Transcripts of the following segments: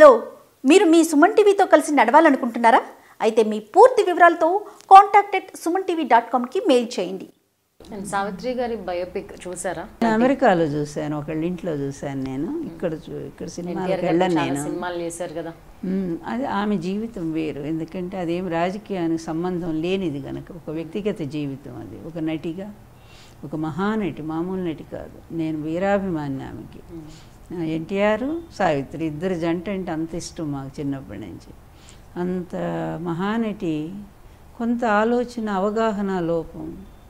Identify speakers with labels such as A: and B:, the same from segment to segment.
A: Hello మీరు మీ సుమన్ టీవీతో కలిసి నడవాలనుకుంటున్నారా అయితే మీ పూర్తి వివరాలతో contact at Suman TV dot కామ్కి మెయిల్ చేయండి
B: అండ్ సావిత్రి గారి బయోపిక్ చూసారా
C: నేను అమెరికాలో చూశాను ఒకళ్ళ ఇంట్లో చూశాను నేను ఇక్కడ చూ- ఇక్కడ
B: ఎన్టీఆర్
C: సినిమాలకు
B: గారు
C: వెళ్ళను
B: చాలా
C: నేను
B: సినిమాలు చేశారు కదా
C: మ్మ్. అది ఆమె జీవితం వేరు ఎందుకంటే అదేం రాజకీయానికి సంబంధం లేనిది కనుక ఒక వ్యక్తిగత జీవితం అది ఒక నటిగా ఒక మహానటి మామూలు నటి కాదు నేను వీరాభిమాని ఆమెకి ఎన్టీఆర్ సావిత్రి ఇద్దరు జంట అంటే అంత ఇష్టం మాకు చిన్నప్పటి నుంచి అంత మహానటి కొంత ఆలోచన అవగాహన లోపం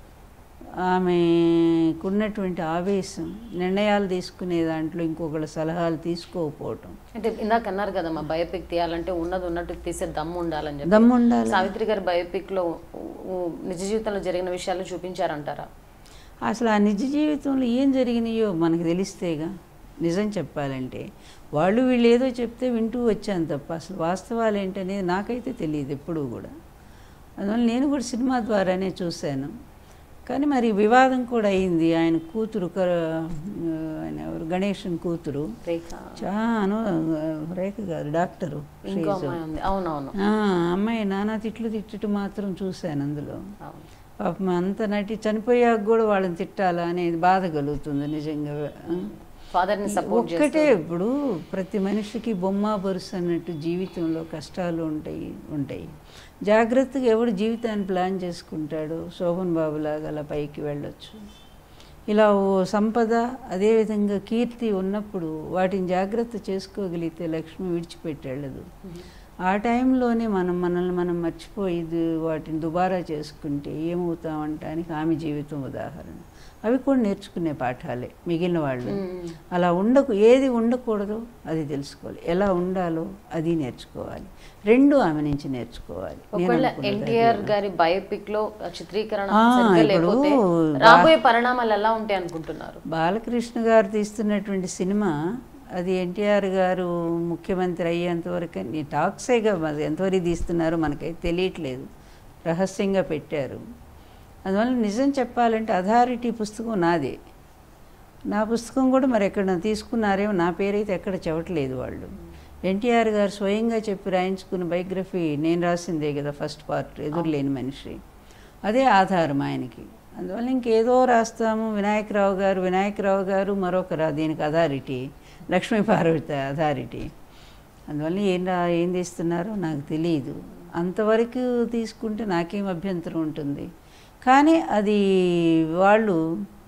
C: ఆమెకున్నటువంటి ఆవేశం నిర్ణయాలు తీసుకునే దాంట్లో ఇంకొకళ్ళ సలహాలు తీసుకోకపోవటం
B: అంటే ఇందాక అన్నారు కదా మా బయోపిక్ తీయాలంటే ఉన్నది ఉన్నట్టు తీసే దమ్ము ఉండాలని చెప్పి
C: దమ్ము ఉండాలి
B: సావిత్రి గారి బయోపిక్ లో ఉ- నిజ జీవితంలో జరిగిన విషయాలు చూపించారంటారా
C: అసలు ఆ నిజ జీవితంలో ఏం జరిగినాయో మనకు తెలిస్తేగా నిజం చెప్పాలంటే వాళ్ళు వీళ్ళు ఏదో చెప్తే వింటూ వచ్చాను తప్ప అసలు వాస్తవాలు ఏంటనేది నాకైతే తెలియదు ఎప్పుడూ కూడా అందువల్ల నేను కూడా సినిమా ద్వారానే చూశాను కానీ మరి వివాదం కూడా అయింది ఆయన కూతురు కర- ఆయన ఎవరు గణేషన్ కూతురు
B: రేఖ
C: చాను రేఖ గారు డాక్టరు
B: ఇంకో
C: శ్రీజు.
B: అమ్మాయి ఉంది అవునవును
C: ఆ, అమ్మాయి నానా తిట్లు తిట్టడం మాత్రం చూశాను అందులో
B: అవును
C: పాపం అంత నటి చనిపోయాక కూడా వాళ్ళని తిట్టాలా అనేది బాధ కలుగుతుంది నిజంగా ఆ?
B: ఫాదర్ ని సపోర్ట్
C: ఒక్కటే ఇప్పుడు ప్రతి మనిషికి బొమ్మ బరుసు అన్నట్టు జీవితంలో కష్టాలు ఉంటాయి ఉంటాయి జాగ్రత్తగా ఎవడు జీవితాన్ని ప్లాన్ చేసుకుంటాడో శోభన్ బాబు లాగా అలా పైకి వెళ్ళొచ్చు ఇలా ఓ సంపద అదేవిధంగా కీర్తి ఉన్నప్పుడు వాటిని జాగ్రత్త చేసుకోగలిగితే లక్ష్మి విడిచిపెట్టి వెళ్ళదు ఆ టైంలోనే మనం మనల్ని మనం మర్చిపోయి దు- వాటిని దుబారా చేసుకుంటే ఏమవుతామంటానికి ఆమె జీవితం ఉదాహరణ అవి కూడా నేర్చుకునే పాఠాలే మిగిలిన వాళ్ళు అలా ఉండకు ఏది ఉండకూడదో అది తెలుసుకోవాలి ఎలా ఉండాలో అది నేర్చుకోవాలి రెండు ఆమె నుంచి నేర్చుకోవాలి నేను
B: ఒకవేళ
C: అనుకున్నది
B: ఎన్టీఆర్
C: అదే.
B: గారి బయోపిక్ లో చిత్రీకరణ
C: ఆ,
B: సరిగ్గా
C: ఇప్పుడు
B: లేకపోతే
C: బా-
B: రాబోయే పరిణామాలు ఎలా ఉంటాయి అనుకుంటున్నారు
C: బాలకృష్ణ గారు తీస్తున్నటువంటి సినిమా అది ఎన్టీఆర్ గారు ముఖ్యమంత్రి అయ్యేంత వరకు నీ టాక్సేగా మరి ఎంతవరకు తీస్తున్నారో మనకైతే తెలియట్లేదు రహస్యంగా పెట్టారు అందువల్ల నిజం చెప్పాలంటే అథారిటీ పుస్తకం నాదే నా పుస్తకం కూడా మరి ఎక్కడ తీసుకున్నారేమో నా పేరైతే ఎక్కడ చెప్పట్లేదు వాళ్ళు ఎన్టీఆర్ గారు స్వయంగా చెప్పి రాయించుకున్న బయోగ్రఫీ నేను రాసిందే కదా ఫస్ట్ పార్ట్ ఎదురులేని మనిషి అదే ఆధారం ఆయనకి అందువల్ల ఇంకేదో రాస్తాము వినాయకరావు గారు వినాయకరావు గారు మరొకరా దీనికి అథారిటీ లక్ష్మీ పార్వతి అథారిటీ అందువల్ల ఏం రా ఏం తీస్తున్నారో నాకు తెలియదు అంతవరకు తీసుకుంటే నాకేం అభ్యంతరం ఉంటుంది కానీ అది వాళ్ళు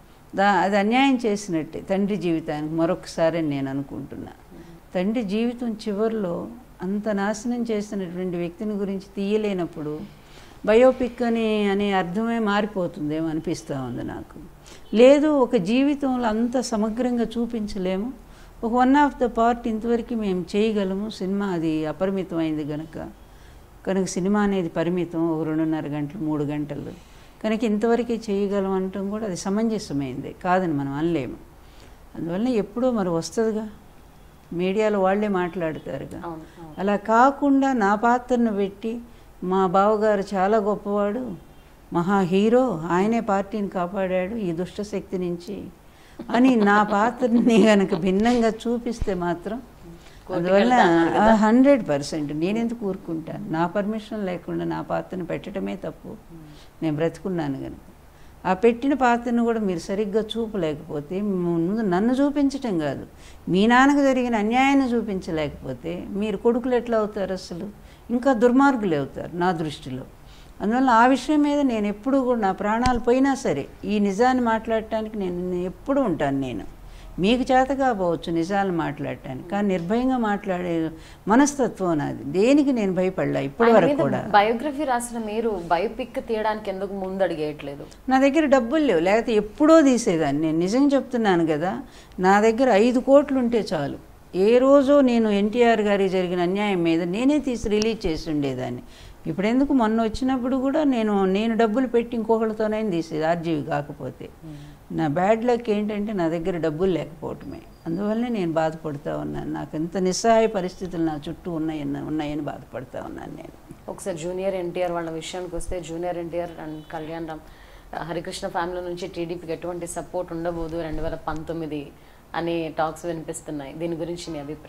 C: దా అది అన్యాయం చేసినట్టే తండ్రి జీవితానికి మరొకసారి అని నేను అనుకుంటున్నా తండ్రి జీవితం చివరిలో అంత నాశనం చేసినటువంటి వ్యక్తిని గురించి తీయలేనప్పుడు బయోపిక్ అని అనే అర్థమే మారిపోతుందేమో అనిపిస్తూ ఉంది నాకు లేదు ఒక జీవితంలో అంత సమగ్రంగా చూపించలేము ఒక వన్ ఆఫ్ ద పార్ట్ ఇంతవరకు మేము చేయగలము సినిమా అది అపరిమితమైంది కనుక కనుక సినిమా అనేది పరిమితం ఒక రెండున్నర గంటలు మూడు గంటలు కనుక ఇంతవరకే చేయగలం అనటం కూడా అది సమంజసమైంది కాదని మనం అనలేము అందువల్ల ఎప్పుడో మరి వస్తుందిగా మీడియాలో వాళ్ళే మాట్లాడతారుగా
B: అవును అవును.
C: అలా కాకుండా నా పాత్రను పెట్టి మా బావగారు చాలా గొప్పవాడు మహా హీరో ఆయనే పార్టీని కాపాడాడు ఈ దుష్ట శక్తి నుంచి అని నా పాత్రని కనుక భిన్నంగా చూపిస్తే మాత్రం అందువల్ల హండ్రెడ్ పర్సెంట్ నేనెందుకు ఊరుకుంటాను నా పర్మిషన్ లేకుండా నా పాత్రను పెట్టడమే తప్పు నేను బ్రతుకున్నాను కనుక ఆ పెట్టిన పాత్రను కూడా మీరు సరిగ్గా చూపలేకపోతే ముందు నన్ను చూపించటం కాదు మీ నాన్నకు జరిగిన అన్యాయాన్ని చూపించలేకపోతే మీరు కొడుకులు ఎట్లా అవుతారు అసలు ఇంకా దుర్మార్గులు అవుతారు నా దృష్టిలో అందువల్ల ఆ విషయం మీద నేను ఎప్పుడూ కూడా నా ప్రాణాలు పోయినా సరే ఈ నిజాన్ని మాట్లాడటానికి నేను ఎప్పుడూ ఉంటాను నేను మీకు చేత కాకపోవచ్చు నిజాలు మాట్లాడటానికి కానీ నిర్భయంగా మాట్లాడే మనస్తత్వం నాది దేనికి నేను భయపడలా ఇప్పటి
B: ఆయన
C: వరకు
B: మీద
C: కూడా
B: బయోగ్రఫీ రాసిన మీరు బయోపిక్ తీయడానికి ఎందుకు ముందు అడిగేయట్లేదు
C: నా దగ్గర డబ్బులు లేవు లేకపోతే ఎప్పుడో తీసేదాన్ని నేను నిజం చెప్తున్నాను కదా నా దగ్గర ఐదు కోట్లు ఉంటే చాలు ఏ రోజో నేను ఎన్టీఆర్ గారికి జరిగిన అన్యాయం మీద నేనే తీసి రిలీజ్ చేసి ఉండేదాన్ని ఇప్పుడు ఎందుకు మొన్న వచ్చినప్పుడు కూడా నేను నేను డబ్బులు పెట్టి ఇంకొకరితోనైనా తీసేది ఆర్జీవి కాకపోతే నా బ్యాడ్ లక్ ఏంటంటే నా దగ్గర డబ్బులు లేకపోవటమే అందువల్లే నేను బాధపడుతూ ఉన్నాను నాకు ఎంత నిస్సహాయ పరిస్థితులు నా చుట్టూ ఉన్నాయన్న ఉన్నాయని బాధపడుతూ ఉన్నాను నేను
B: ఒకసారి జూనియర్ ఎన్టీఆర్ వాళ్ళ విషయానికి వస్తే junior NTR and Kalyan Ram Harikrishna family నుంచి టీడీపీకి ఎటువంటి సపోర్ట్ ఉండబోదు రెండు వేల పంతొమ్మిది అనే టాక్స్ వినిపిస్తున్నాయి దీని గురించి నీ అభిప్రాయం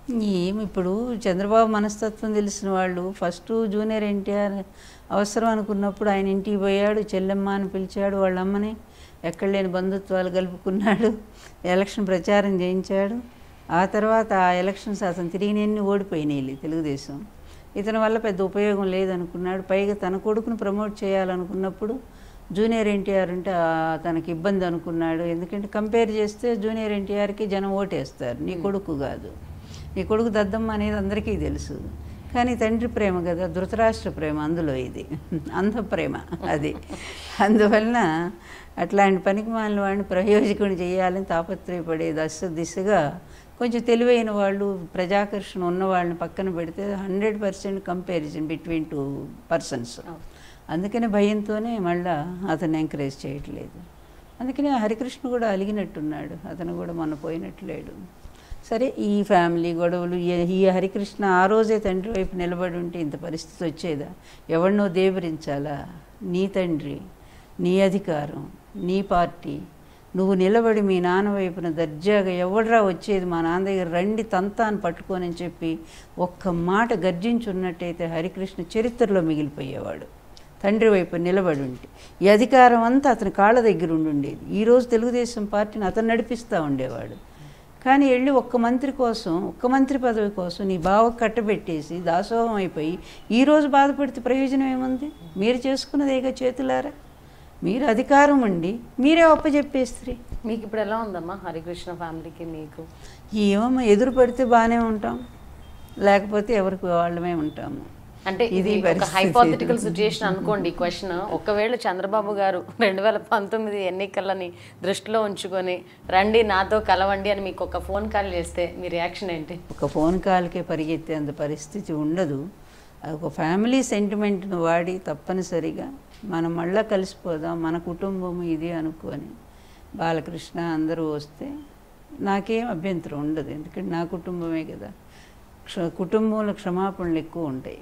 C: ఏమి ఇప్పుడు చంద్రబాబు మనస్తత్వం తెలిసిన వాళ్ళు ఫస్ట్ జూనియర్ ఎన్టీఆర్ అవసరం అనుకున్నప్పుడు ఆయన ఇంటికి పోయాడు చెల్లెమ్మ అని పిలిచాడు వాళ్ళ అమ్మని ఎక్కడ లేని బంధుత్వాలు కలుపుకున్నాడు ఎలక్షన్ ప్రచారం చేయించాడు ఆ తర్వాత ఆ ఎలక్షన్స్ అతను తిరిగినన్ని ఓడిపోయినాయి తెలుగుదేశం ఇతని వల్ల పెద్ద ఉపయోగం లేదనుకున్నాడు పైగా తన కొడుకును ప్రమోట్ చేయాలనుకున్నప్పుడు జూనియర్ ఎన్టీఆర్ అంటే ఆ, తనకి ఇబ్బంది అనుకున్నాడు ఎందుకంటే కంపేర్ చేస్తే జూనియర్ ఎన్టీఆర్కి జనం ఓటేస్తారు నీ కొడుకు కాదు నీ కొడుకు దద్దమ్మ అనేది అందరికీ తెలుసు కానీ తండ్రి ప్రేమ కదా ధృతరాష్ట్ర ప్రేమ అందులో ఇది అంధ ప్రేమ అది అందువలన అట్లాంటి పనికి మాలిన వాడిని ప్రయోజకుని చేయాలని తాపత్రయపడే దశ దిశగా కొంచెం తెలివైన వాళ్ళు ప్రజాకర్షణ ఉన్న వాళ్ళని పక్కన పెడితే hundred percent comparison between two persons అందుకనే భయంతోనే మళ్ళా అతన్ని ఎంకరేజ్ చేయట్లేదు అందుకనే హరికృష్ణ కూడా అలిగినట్టున్నాడు అతను కూడా మొన్న పోయినట్లేడు సరే ఈ ఫ్యామిలీ గొడవలు ఈ- ఈ హరికృష్ణ ఆ రోజే తండ్రి వైపు నిలబడి ఉంటే ఇంత పరిస్థితి వచ్చేదా ఎవరినో దేవరించాలా నీ తండ్రి నీ అధికారం నీ పార్టీ నువ్వు నిలబడి మీ నాన్న వైపున దర్జాగా ఎవడరా వచ్చేది మా నాన్న దగ్గర రండి తంతాన్ని పట్టుకోనని చెప్పి ఒక్క మాట గర్జించున్నట్టయితే హరికృష్ణ చరిత్రలో మిగిలిపోయేవాడు తండ్రి వైపు నిలబడి ఉంటే ఈ అధికారం అంతా అతని కాళ్ళ దగ్గర ఉండి ఉండేది ఈరోజు తెలుగుదేశం పార్టీని అతను నడిపిస్తూ ఉండేవాడు కానీ వెళ్ళి ఒక్క మంత్రి కోసం ఒక్క మంత్రి పదవి కోసం నీ బావ కట్టబెట్టేసి దాసోహం అయిపోయి ఈరోజు బాధపడితే ప్రయోజనం ఏముంది మీరు చేసుకున్నదేగా చేతులారా మీరు అధికారం ఉండి మీరే ఒప్పచెప్పేస్త్రీ
B: మీకు ఇప్పుడు ఎలా ఉందమ్మా హరికృష్ణ ఫ్యామిలీకి మీకు
C: ఏమమ్మా ఎదురు పడితే బాగానే ఉంటాం లేకపోతే ఎవరికి వాళ్ళమే ఉంటాము
B: అంటే ఇది
C: ఇది
B: ఒక
C: పరిస్థితి.
B: హైపోథెటికల్ సిచ్యుయేషన్ అనుకోండి క్వశ్చన్ ఒకవేళ చంద్రబాబు గారు రెండు వేల పంతొమ్మిది ఎన్నికలని దృష్టిలో ఉంచుకొని రండి నాతో కలవండి అని మీకు ఒక ఫోన్ కాల్ చేస్తే మీ రియాక్షన్ ఏంటి
C: ఒక ఫోన్ కాల్కే పరిగెత్తేంత పరిస్థితి ఉండదు అది ఒక ఫ్యామిలీ సెంటిమెంట్ను వాడి తప్పనిసరిగా మనం మళ్ళా కలిసిపోదాం మన కుటుంబం ఇది అనుకొని బాలకృష్ణ అందరూ వస్తే నాకేం అభ్యంతరం ఉండదు ఎందుకంటే నా కుటుంబమే కదా క్ష కుటుంబంలో క్షమాపణలు ఎక్కువ ఉంటాయి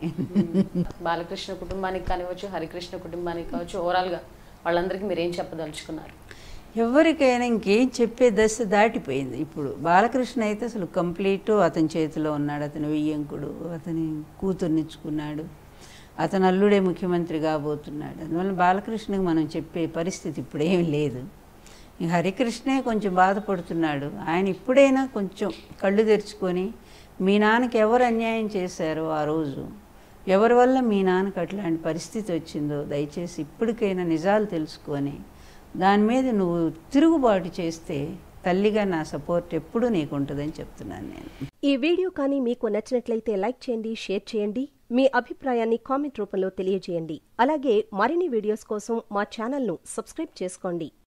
B: బాలకృష్ణ కుటుంబానికి కానివ్వచ్చు హరికృష్ణ కుటుంబానికి కావచ్చు ఓవరాల్గా వాళ్ళందరికీ మీరు ఏం చెప్పదలుచుకున్నారు
C: ఎవరికైనా ఇంకేం చెప్పే దశ దాటిపోయింది ఇప్పుడు బాలకృష్ణ అయితే అసలు కంప్లీట్ అతని చేతిలో ఉన్నాడు అతని వెయ్యంకుడు అతని కూతుర్నిచ్చుకున్నాడు అతను అల్లుడే ముఖ్యమంత్రి కాబోతున్నాడు అందువల్ల బాలకృష్ణకి మనం చెప్పే పరిస్థితి ఇప్పుడు ఏమీ లేదు ఈ హరికృష్ణే కొంచెం బాధపడుతున్నాడు ఆయన ఇప్పుడైనా కొంచెం కళ్ళు తెరుచుకొని మీ నాన్నకి ఎవరు అన్యాయం చేశారో ఆ రోజు ఎవరి వల్ల మీ నాన్నకి అట్లాంటి పరిస్థితి వచ్చిందో దయచేసి ఇప్పటికైనా నిజాలు తెలుసుకొని దాని మీద నువ్వు తిరుగుబాటు చేస్తే తల్లిగా నా సపోర్ట్ ఎప్పుడూ నీకు ఉంటుందని చెప్తున్నాను నేను
D: ఈ వీడియో కానీ మీకు నచ్చినట్లయితే లైక్ చేయండి షేర్ చేయండి మీ అభిప్రాయాన్ని కామెంట్ రూపంలో తెలియజేయండి అలాగే మరిన్ని వీడియోస్ కోసం మా ఛానల్ను సబ్స్క్రైబ్ చేసుకోండి